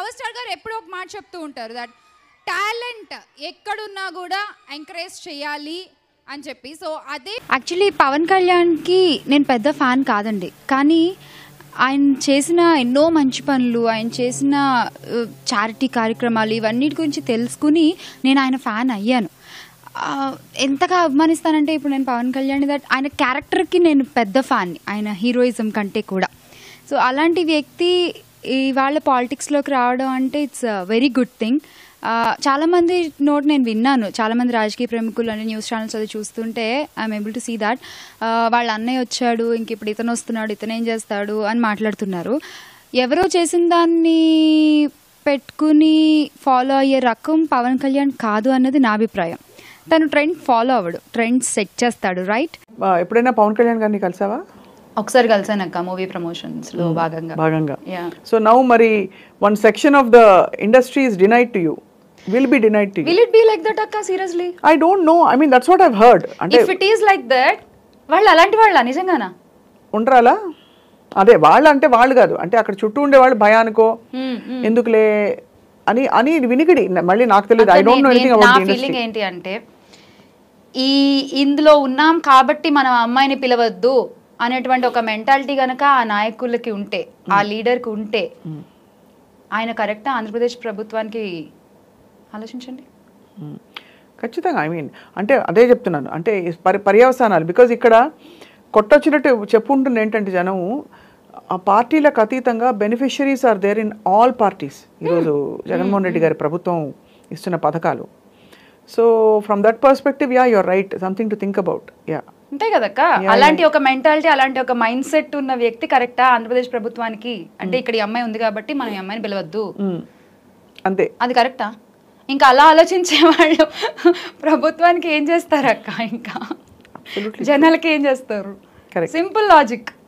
Power star గారు ఎప్పుడూ ఒక మాట చెప్తూ ఉంటారు దట్ టాలెంట్ ఎక్కడున్నా కూడా ఎంకరేజ్ చేయాలి అని చెప్పి సో అదే యాక్చువల్లీ పవన్ కళ్యాణ్కి నేను పెద్ద ఫ్యాన్ కాదండి కానీ ఆయన చేసిన ఎన్నో మంచి పనులు ఆయన చేసిన చారిటీ కార్యక్రమాలు ఇవన్నిటి గురించి తెలుసుకుని నేను ఆయన ఫ్యాన్ అయ్యాను ఆ, ఎంతగా అభిమానిస్తానంటే ఇప్పుడు నేను పవన్ కళ్యాణ్ దట్ ఆయన క్యారెక్టర్కి నేను పెద్ద ఫ్యాన్ ఆయన హీరోయిజం కంటే కూడా సో అలాంటి వ్యక్తి ఇవాళ పాలిటిక్స్లోకి రావడం అంటే ఇట్స్ వెరీ గుడ్ థింగ్ చాలామంది నోట్ నేను విన్నాను చాలామంది రాజకీయ ప్రముఖులు అంటే న్యూస్ ఛానల్స్ అది చూస్తుంటే I'm able to see that వాళ్ళ అన్నయ్య వచ్చాడు ఇంక ఇప్పుడు ఇతను వస్తున్నాడు ఇతను ఏం చేస్తాడు అని మాట్లాడుతున్నారు ఎవరో చేసిన దాన్ని పెట్టుకుని ఫాలో అయ్యే రకం పవన్ కళ్యాణ్ కాదు అన్నది నా అభిప్రాయం తను ట్రెండ్ ఫాలో అవ్వడు ట్రెండ్ సెట్ చేస్తాడు రైట్ ఆ, ఎప్పుడైనా పవన్ కళ్యాణ్ గారిని కలిసావా ఒకసారి కలిసాను అక్క మూవీ ప్రమోషన్స్లో భాగంగా భాగంగా Yeah. సో నౌ మరి one section of the industry is denied to you will be denied to you will it be like that అక్క seriously I don't know I mean that's what I've heard అంటే if it is like that వాళ్ళు అలాంటి వాళ్ళ నిజంగానా ఉండరాలా అదే వాళ్ళు అంటే వాళ్ళు కాదు అంటే అక్కడ చుట్టూ ఉండే వాళ్ళు భయానికో ఎందుకులే అని అని వినికిడి మళ్ళీ నాకు తెలియదు ఐ డోంట్ నో ఎనీథింగ్ నా అబౌట్ ఫీలింగ్ ఏంటి అంటే ఈ ఇందులో ఉన్నాం కాబట్టి మనం ఆ అమ్మాయిని పిలవద్దు అనేటువంటి ఒక మెంటాలిటీ గనక ఆ నాయకులకి ఉంటే ఆ లీడర్కి ఉంటే ఆయన కరెక్టా ఆంధ్రప్రదేశ్ ప్రభుత్వానికి ఆలోచించండి ఖచ్చితంగా ఐ మీన్ అంటే అదే చెప్తున్నాను అంటే ఈ పరి పర్యవసానాలు బికాజ్ ఇక్కడ కొట్టొచ్చినట్టు చెప్పుంటుంది ఏంటంటే జనం ఆ పార్టీలకు అతీతంగా beneficiaries are there in all parties ఈరోజు జగన్మోహన్ రెడ్డి గారి ప్రభుత్వం ఇస్తున్న పథకాలు so from that perspective yeah you're right something to think about yeah అంతే కదక్క అలాంటి ఒక మెంటాలిటీ అలాంటి ఒక మైండ్ సెట్ ఉన్న వ్యక్తి కరెక్టా ఆంధ్రప్రదేశ్ ప్రభుత్వానికి అంటే ఇక్కడ ఈ అమ్మాయి ఉంది కాబట్టి మనం ఈ అమ్మాయిని పిలవద్దు అంతే అది కరెక్టా ఇంకా అలా ఆలోచించే వాళ్ళు ప్రభుత్వానికి ఏం చేస్తారు అక్క ఇంకా జనాలకి ఏం చేస్తారు Correct. Simple logic